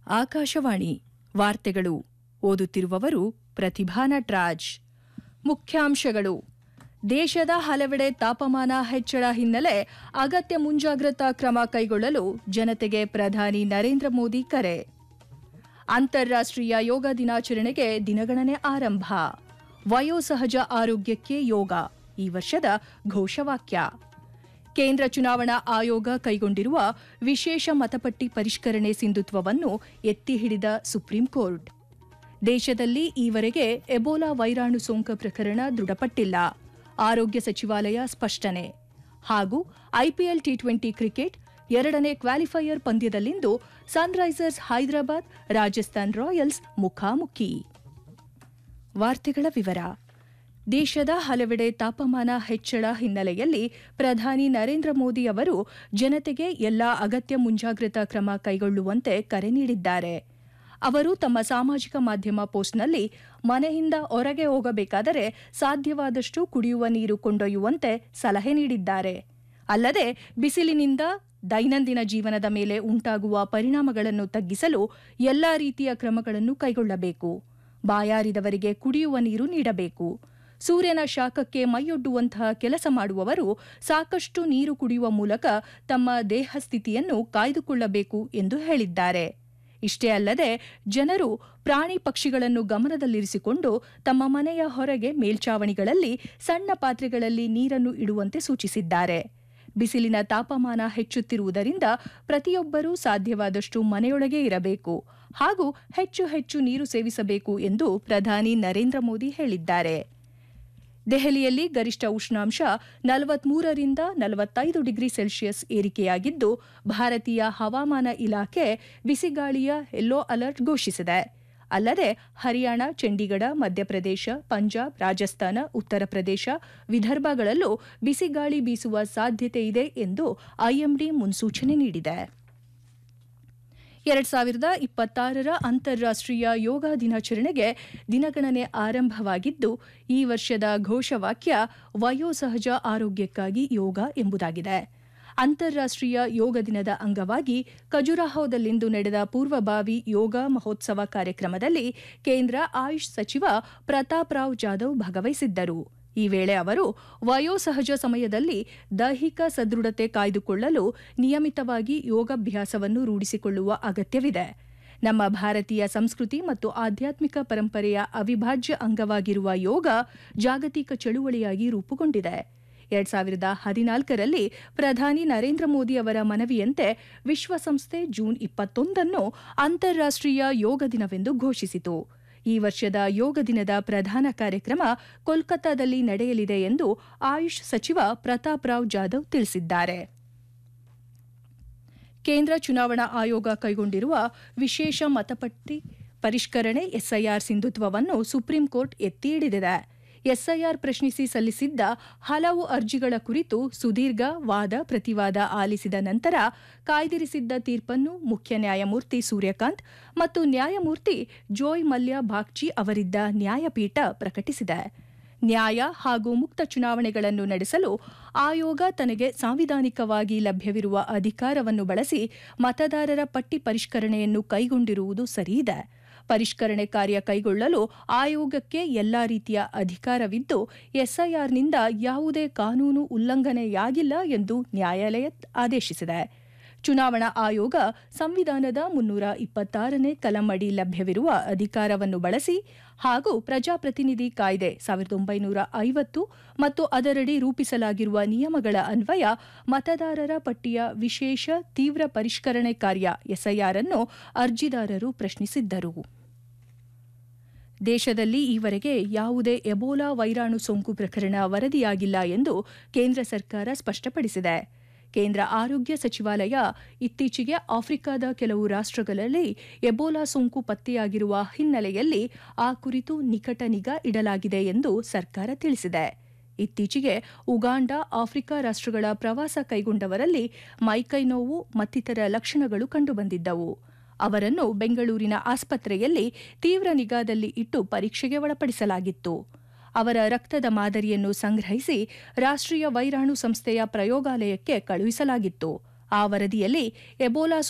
ಆಕಾಶವಾಣಿ ವಾರ್ತೆಗಳು ಓದುತ್ತಿರುವವರು ಪ್ರತಿಭಾ ನಟ್ರಾಜ್ ಮುಖ್ಯಾಂಶಗಳು ದೇಶದ ಹಲವೆಡೆ ತಾಪಮಾನ ಹೆಚ್ಚಳ ಹಿನ್ನೆಲೆ ಅಗತ್ಯ ಮುಂಜಾಗ್ರತಾ ಕ್ರಮ ಕೈಗೊಳ್ಳಲು ಜನತೆಗೆ ಪ್ರಧಾನಿ ನರೇಂದ್ರ ಮೋದಿ ಕರೆ ಅಂತಾರಾಷ್ಟ್ರೀಯ ಯೋಗ ದಿನಾಚರಣೆಗೆ ದಿನಗಣನೆ ಆರಂಭ ವಯೋಸಹಜ ಆರೋಗ್ಯಕ್ಕೆ ಯೋಗ ಈ ವರ್ಷದ ಘೋಷವಾಕ್ಯ ಕೇಂದ್ರ ಚುನಾವಣಾ ಆಯೋಗ ಕೈಗೊಂಡಿರುವ ವಿಶೇಷ ಮತಪಟ್ಟಿ ಪರಿಷ್ಕರಣೆ ಸಿಂಧುತ್ವವನ್ನು ಎತ್ತಿ ಹಿಡಿದ ಸುಪ್ರೀಂ ಕೋರ್ಟ್ ದೇಶದಲ್ಲಿ ಈವರೆಗೆ ಎಬೋಲಾ ವೈರಾಣು ಸೋಂಕು ಪ್ರಕರಣ ದೃಢಪಟ್ಟಿಲ್ಲ ಆರೋಗ್ಯ ಸಚಿವಾಲಯ ಸ್ಪಷ್ಟನೆ ಹಾಗೂ ಐಪಿಎಲ್ ಟಿ ಟ್ವೆಂಟಿ ಕ್ರಿಕೆಟ್ ಎರಡನೇ ಕ್ವಾಲಿಫೈಯರ್ ಪಂದ್ಯದಲ್ಲಿಂದು ಸನ್ರೈಸರ್ಸ್ ಹೈದರಾಬಾದ್ ರಾಜಸ್ಥಾನ್ ರಾಯಲ್ಸ್ ಮುಖಾಮುಖಿ ವಾರ್ತೆಗಳ ವಿವರ ದೇಶದ ಹಲವೆಡೆ ತಾಪಮಾನ ಹೆಚ್ಚಳ ಹಿನ್ನೆಲೆಯಲ್ಲಿ ಪ್ರಧಾನಿ ನರೇಂದ್ರ ಮೋದಿ ಅವರು ಜನತೆಗೆ ಎಲ್ಲಾ ಅಗತ್ಯ ಮುಂಜಾಗ್ರತಾ ಕ್ರಮ ಕೈಗೊಳ್ಳುವಂತೆ ಕರೆ ನೀಡಿದ್ದಾರೆ ಅವರು ತಮ್ಮ ಸಾಮಾಜಿಕ ಮಾಧ್ಯಮ ಪೋಸ್ಟ್ನಲ್ಲಿ ಮನೆಯಿಂದ ಹೊರಗೆ ಹೋಗಬೇಕಾದರೆ ಸಾಧ್ಯವಾದಷ್ಟು ಕುಡಿಯುವ ನೀರು ಕೊಂಡೊಯ್ಯುವಂತೆ ಸಲಹೆ ನೀಡಿದ್ದಾರೆ ಅಲ್ಲದೆ ಬಿಸಿಲಿನಿಂದ ದೈನಂದಿನ ಜೀವನದ ಮೇಲೆ ಉಂಟಾಗುವ ಪರಿಣಾಮಗಳನ್ನು ತಗ್ಗಿಸಲು ಎಲ್ಲಾ ರೀತಿಯ ಕ್ರಮಗಳನ್ನು ಕೈಗೊಳ್ಳಬೇಕು ಬಾಯಾರಿದವರಿಗೆ ಕುಡಿಯುವ ನೀರು ನೀಡಬೇಕು ಸೂರ್ಯನ ಶಾಖಕ್ಕೆ ಮೈಯೊಡ್ಡುವಂತಹ ಕೆಲಸ ಮಾಡುವವರು ಸಾಕಷ್ಟು ನೀರು ಕುಡಿಯುವ ಮೂಲಕ ತಮ್ಮ ದೇಹ ಸ್ಥಿತಿಯನ್ನು ಕಾಯ್ದುಕೊಳ್ಳಬೇಕು ಎಂದು ಹೇಳಿದ್ದಾರೆ ಇಷ್ಟೇ ಅಲ್ಲದೆ ಜನರು ಪ್ರಾಣಿ ಪಕ್ಷಿಗಳನ್ನು ಗಮನದಲ್ಲಿರಿಸಿಕೊಂಡು ತಮ್ಮ ಮನೆಯ ಹೊರಗೆ ಮೇಲ್ಚಾವಣಿಗಳಲ್ಲಿ ಸಣ್ಣ ಪಾತ್ರೆಗಳಲ್ಲಿ ನೀರನ್ನು ಇಡುವಂತೆ ಸೂಚಿಸಿದ್ದಾರೆ ಬಿಸಿಲಿನ ತಾಪಮಾನ ಹೆಚ್ಚುತ್ತಿರುವುದರಿಂದ ಪ್ರತಿಯೊಬ್ಬರೂ ಸಾಧ್ಯವಾದಷ್ಟು ಮನೆಯೊಳಗೆ ಇರಬೇಕು ಹಾಗೂ ಹೆಚ್ಚು ಹೆಚ್ಚು ನೀರು ಸೇವಿಸಬೇಕು ಎಂದು ಪ್ರಧಾನಿ ನರೇಂದ್ರ ಮೋದಿ ಹೇಳಿದ್ದಾರೆ ದೆಹಲಿಯಲ್ಲಿ ಗರಿಷ್ಠ ಉಷ್ಣಾಂಶ ನಲವತ್ಮೂರರಿಂದ ನಲವತ್ತೈದು ಡಿಗ್ರಿ ಸೆಲ್ಸಿಯಸ್ ಏರಿಕೆಯಾಗಿದ್ದು ಭಾರತೀಯ ಹವಾಮಾನ ಇಲಾಖೆ ಬಿಸಿಗಾಳಿಯ ಯೆಲ್ಲೋ ಅಲರ್ಟ್ ಘೋಷಿಸಿದೆ ಅಲ್ಲದೆ ಹರಿಯಾಣ ಚಂಡೀಗಢ ಮಧ್ಯಪ್ರದೇಶ ಪಂಜಾಬ್ ರಾಜಸ್ಥಾನ ಉತ್ತರ ಪ್ರದೇಶ ವಿದರ್ಭಗಳಲ್ಲೂ ಬಿಸಿಗಾಳಿ ಬೀಸುವ ಸಾಧ್ಯತೆ ಇದೆ ಎಂದು ಐಎಂಡಿ ಮುನ್ಸೂಚನೆ ನೀಡಿದೆ ಎರಡ್ ಸಾವಿರದ ಇಪ್ಪತ್ತಾರರ ಅಂತಾರಾಷ್ಟ್ರೀಯ ಯೋಗ ದಿನಾಚರಣೆಗೆ ದಿನಗಣನೆ ಆರಂಭವಾಗಿದ್ದು ಈ ವರ್ಷದ ಘೋಷವಾಕ್ಯ ವಯೋಸಹಜ ಆರೋಗ್ಯಕ್ಕಾಗಿ ಯೋಗ ಎಂಬುದಾಗಿದೆ ಅಂತಾರಾಷ್ಟ್ರೀಯ ಯೋಗ ದಿನದ ಅಂಗವಾಗಿ ಖಜುರಾಹೋದಲ್ಲಿಂದು ನಡೆದ ಪೂರ್ವಭಾವಿ ಯೋಗ ಮಹೋತ್ಸವ ಕಾರ್ಯಕ್ರಮದಲ್ಲಿ ಕೇಂದ್ರ ಆಯುಷ್ ಸಚಿವ ಪ್ರತಾಪ್ ರಾವ್ ಜಾಧವ್ ಭಾಗವಹಿಸಿದ್ದರು ಈ ವೇಳೆ ಅವರು ವಯೋಸಹಜ ಸಮಯದಲ್ಲಿ ದೈಹಿಕ ಸದೃಢತೆ ಕಾಯ್ದುಕೊಳ್ಳಲು ನಿಯಮಿತವಾಗಿ ಯೋಗಾಭ್ಯಾಸವನ್ನು ರೂಢಿಸಿಕೊಳ್ಳುವ ಅಗತ್ಯವಿದೆ ನಮ್ಮ ಭಾರತೀಯ ಸಂಸ್ಕೃತಿ ಮತ್ತು ಆಧ್ಯಾತ್ಮಿಕ ಪರಂಪರೆಯ ಅವಿಭಾಜ್ಯ ಅಂಗವಾಗಿರುವ ಯೋಗ ಜಾಗತಿಕ ಚಳುವಳಿಯಾಗಿ ರೂಪುಗೊಂಡಿದೆ ಎರಡ್ ಸಾವಿರದ ಹದಿನಾಲ್ಕರಲ್ಲಿ ಪ್ರಧಾನಿ ನರೇಂದ್ರ ಮೋದಿ ಅವರ ಮನವಿಯಂತೆ ವಿಶ್ವಸಂಸ್ಥೆ ಜೂನ್ ಇಪ್ಪತ್ತೊಂದನ್ನು ಅಂತಾರಾಷ್ಟ್ರೀಯ ಯೋಗ ದಿನವೆಂದು ಘೋಷಿಸಿತು ಈ ವರ್ಷದ ಯೋಗ ದಿನದ ಪ್ರಧಾನ ಕಾರ್ಯಕ್ರಮ ಕೋಲ್ಕತ್ತಾದಲ್ಲಿ ನಡೆಯಲಿದೆ ಎಂದು ಆಯುಷ್ ಸಚಿವ ಪ್ರತಾಪ್ ರಾವ್ ಜಾಧವ್ ತಿಳಿಸಿದ್ದಾರೆ ಕೇಂದ್ರ ಚುನಾವಣಾ ಆಯೋಗ ಕೈಗೊಂಡಿರುವ ವಿಶೇಷ ಮತಪಟ್ಟಿ ಪರಿಷ್ಕರಣೆ ಎಸ್ಐಆರ್ ಸಿಂಧುತ್ವವನ್ನು ಸುಪ್ರೀಂ ಕೋರ್ಟ್ ಎತ್ತಿ ಹಿಡಿದಿದೆ ಎಸ್ಐಆರ್ ಪ್ರಶ್ನಿಸಿ ಸಲ್ಲಿಸಿದ್ದ ಹಲವು ಅರ್ಜಿಗಳ ಕುರಿತು ಸುದೀರ್ಘ ವಾದ ಪ್ರತಿವಾದ ಆಲಿಸಿದ ನಂತರ ಕಾಯ್ದಿರಿಸಿದ್ದ ತೀರ್ಪನ್ನು ಮುಖ್ಯ ನ್ಯಾಯಮೂರ್ತಿ ಸೂರ್ಯಕಾಂತ್ ಮತ್ತು ನ್ಯಾಯಮೂರ್ತಿ ಜೋಯ್ ಮಲ್ಯ ಬಾಗ್ಚಿ ಅವರಿದ್ದ ನ್ಯಾಯಪೀಠ ಪ್ರಕಟಿಸಿದೆ ನ್ಯಾಯ ಹಾಗೂ ಮುಕ್ತ ಚುನಾವಣೆಗಳನ್ನು ನಡೆಸಲು ಆಯೋಗ ತನಗೆ ಸಾಂವಿಧಾನಿಕವಾಗಿ ಲಭ್ಯವಿರುವ ಅಧಿಕಾರವನ್ನು ಬಳಸಿ ಮತದಾರರ ಪಟ್ಟಿ ಪರಿಷ್ಕರಣೆಯನ್ನು ಕೈಗೊಂಡಿರುವುದು ಸರಿಯಿದೆ ಪರಿಷ್ಕರಣೆ ಕಾರ್ಯ ಕೈಗೊಳ್ಳಲು ಆಯೋಗಕ್ಕೆ ಎಲ್ಲಾ ರೀತಿಯ ಅಧಿಕಾರವಿದ್ದು ಎಸ್ಐಆರ್ನಿಂದ ಯಾವುದೇ ಕಾನೂನು ಉಲ್ಲಂಘನೆಯಾಗಿಲ್ಲ ಎಂದು ನ್ಯಾಯಾಲಯ ಆದೇಶಿಸಿದೆ ಚುನಾವಣಾ ಆಯೋಗ ಸಂವಿಧಾನದ ಮುನ್ನೂರ ಇಪ್ಪತ್ತಾರನೇ ಕಲಂ ಅಡಿ ಲಭ್ಯವಿರುವ ಅಧಿಕಾರವನ್ನು ಬಳಸಿ ಹಾಗೂ ಪ್ರಜಾಪ್ರತಿನಿಧಿ ಕಾಯ್ದೆ ಸಾವಿರದ ಒಂಬೈನೂರ ಐವತ್ತು ಮತ್ತು ಅದರಡಿ ರೂಪಿಸಲಾಗಿರುವ ನಿಯಮಗಳ ಅನ್ವಯ ಮತದಾರರ ಪಟ್ಟಿಯ ವಿಶೇಷ ತೀವ್ರ ಪರಿಷ್ಕರಣೆ ಕಾರ್ಯ ಎಸ್ಐಆರ್ ಅನ್ನು ಅರ್ಜಿದಾರರು ಪ್ರಶ್ನಿಸಿದ್ದರು ದೇಶದಲ್ಲಿ ಈವರೆಗೆ ಯಾವುದೇ ಎಬೋಲಾ ವೈರಾಣು ಸೋಂಕು ಪ್ರಕರಣ ವರದಿಯಾಗಿಲ್ಲ ಎಂದು ಕೇಂದ್ರ ಸರ್ಕಾರ ಸ್ಪಷ್ಟಪಡಿಸಿದೆ ಕೇಂದ್ರ ಆರೋಗ್ಯ ಸಚಿವಾಲಯ ಇತ್ತೀಚೆಗೆ ಆಫ್ರಿಕಾದ ಕೆಲವು ರಾಷ್ಟ್ರಗಳಲ್ಲಿ ಎಬೋಲಾ ಸೋಂಕು ಪತ್ತೆಯಾಗಿರುವ ಹಿನ್ನೆಲೆಯಲ್ಲಿ ಆ ಕುರಿತು ನಿಕಟ ನಿಗಾ ಇಡಲಾಗಿದೆ ಎಂದು ಸರ್ಕಾರ ತಿಳಿಸಿದೆ ಇತ್ತೀಚೆಗೆ ಉಗಾಂಡ ಆಫ್ರಿಕಾ ರಾಷ್ಟ್ರಗಳ ಪ್ರವಾಸ ಕೈಗೊಂಡವರಲ್ಲಿ ಮೈಕೈ ನೋವು ಮತ್ತಿತರ ಲಕ್ಷಣಗಳು ಕಂಡುಬಂದಿದ್ದವು ಅವರನ್ನು ಬೆಂಗಳೂರಿನ ಆಸ್ಪತ್ರೆಯಲ್ಲಿ ತೀವ್ರ ನಿಗಾದಲ್ಲಿ ಇಟ್ಟು ಪರೀಕ್ಷೆಗೆ ಒಳಪಡಿಸಲಾಗಿತ್ತು ಅವರ ರಕ್ತದ ಮಾದರಿಯನ್ನು ಸಂಗ್ರಹಿಸಿ ರಾಷ್ಟ್ರೀಯ ವೈರಾಣು ಸಂಸ್ಥೆಯ ಪ್ರಯೋಗಾಲಯಕ್ಕೆ ಕಳುಹಿಸಲಾಗಿತ್ತು ಆ ವರದಿಯಲ್ಲಿ ಎಬೋಲಾ